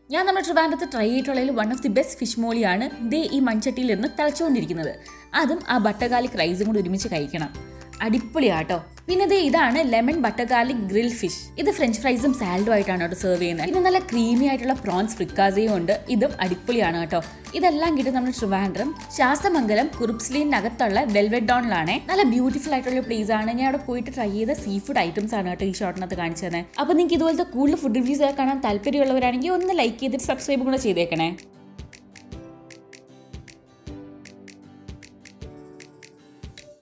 ഞാൻ നമ്മുടെ ട്രിവാൻഡ്രത്ത് ട്രൈ ചെയ്തിട്ടുള്ളതിൽ one of the best fish മോളിയാണ് ദേ ഈ മൺചട്ടിയിൽ ഇരുന്ന് തിളച്ചുകൊണ്ടിരിക്കുന്നത് അതും ആ ബട്ടർ ഗാർലിക് റൈസും കൂടി ഒരുമിച്ച് കഴിക്കണം അടിപൊളിയാട്ടോ പിന്നെ ദേ ഇതാണ് lemon butter garlic grill fish ഇത് ഫ്രഞ്ച് ഫ്രൈസും സാലഡും ആയിട്ടാണ് കേട്ടോ സെർവ് ചെയ്യുന്നത് പിന്നെ നല്ല ക്രീമി ആയിട്ടുള്ള പ്രോൺസ് ഫ്രിക്കാസയും ഉണ്ട് ഇതും അടിപൊളിയാണ് കേട്ടോ ഇതെല്ലാം കിട്ടും നമ്മുടെ ട്രിവാൻഡ്രം ശാസ്തമംഗലം കുറുപ്സ്ലീനകത്തുള്ള വെൽവെറ്റ് ഡോണിലാണ് നല്ല ബ്യൂട്ടിഫുൾ ആയിട്ടുള്ള പ്ലേസ് ആണ് ഞാൻ അവിടെ പോയിട്ട് ട്രൈ ചെയ്ത സീ ഫുഡ് ഐറ്റംസ് ആണ് കേട്ടോ ഈ ഷോട്ടിനകത്ത് കാണിച്ചത് അപ്പോൾ നിങ്ങൾക്ക് ഇതുപോലത്തെ കൂടുതൽ ഫുഡ് റിവ്യൂസ് കാണാൻ താല്പര്യമുള്ളവരാണെങ്കിൽ ഒന്ന് ലൈക്ക് ചെയ്തിട്ട് സബ്സ്ക്രൈബ് കൂടെ ചെയ്തേക്കണേ